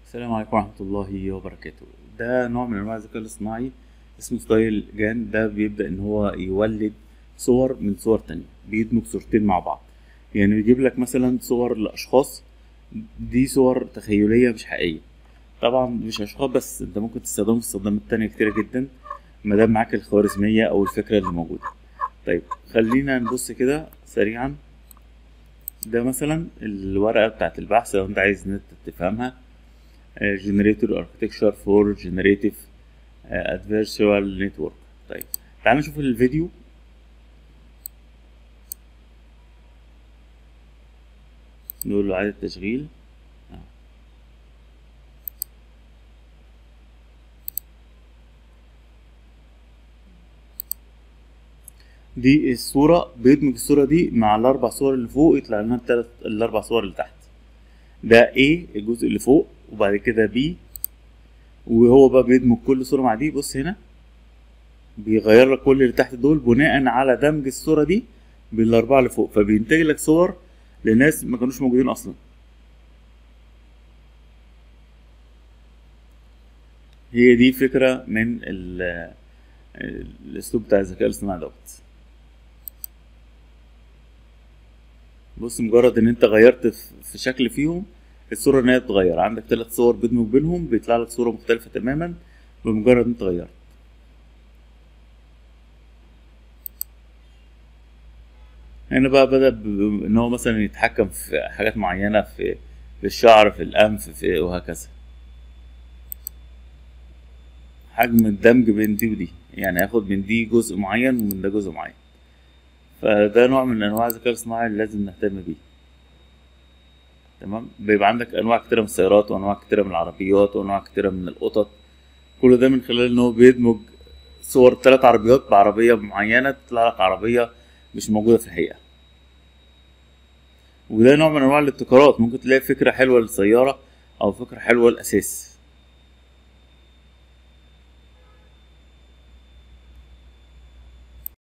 السلام عليكم ورحمة الله وبركاته ده نوع من أنواع الذكاء الاصطناعي اسمه ستايل جان ده بيبدأ إن هو يولد صور من صور تانية بيدمج صورتين مع بعض يعني بيجيب لك مثلا صور لأشخاص دي صور تخيلية مش حقيقية طبعا مش أشخاص بس أنت ممكن تستخدمه في استخدامات تانية كتيرة جدا مادام معاك الخوارزمية أو الفكرة اللي موجودة طيب خلينا نبص كده سريعا ده مثلا الورقة بتاعت البحث لو أنت عايز إن أنت تفهمها جنريتور اركتكشر فور جنريتيف ادفيرسوال نتورك طيب تعال نشوف الفيديو نقول له اعاده تشغيل آه. دي الصورة بيدمج الصورة دي مع الأربع صور اللي فوق يطلع لنا التلات الأربع صور اللي تحت ده A الجزء اللي فوق وبعد كده بي وهو بقى بيدمج كل صورة مع دي بص هنا بيغير لك كل اللي تحت دول بناء على دمج الصورة دي بالأربعة اللي فوق فبينتج لك صور لناس ما كانوش موجودين أصلا هي دي فكرة من ال- الأسلوب بتاع الذكاء الاصطناعي دوت بص مجرد ان انت غيرت في- في شكل فيهم الصورة ان هي تتغير عندك ثلاث صور بيدمج بينهم بيطلع لك صورة مختلفة تماما بمجرد ان انت غيرت هنا بقى بدأ ب- ان هو مثلا يتحكم في حاجات معينة في في الشعر في الأنف في وهكذا حجم الدمج بين دي ودي يعني هياخد من دي جزء معين ومن ده جزء معين فده نوع من انواع الذكاء الاصطناعي اللي لازم نهتم بيه تمام بيبقى عندك انواع كتيره من السيارات وانواع كتيره من العربيات وانواع كتيره من القطط كل ده من خلال ان هو بيدمج صور ثلاث عربيات بعربيه معينه تطلع لك عربيه مش موجوده في الحقيقه وده نوع من انواع الابتكارات ممكن تلاقي فكره حلوه للسياره او فكره حلوه للاساس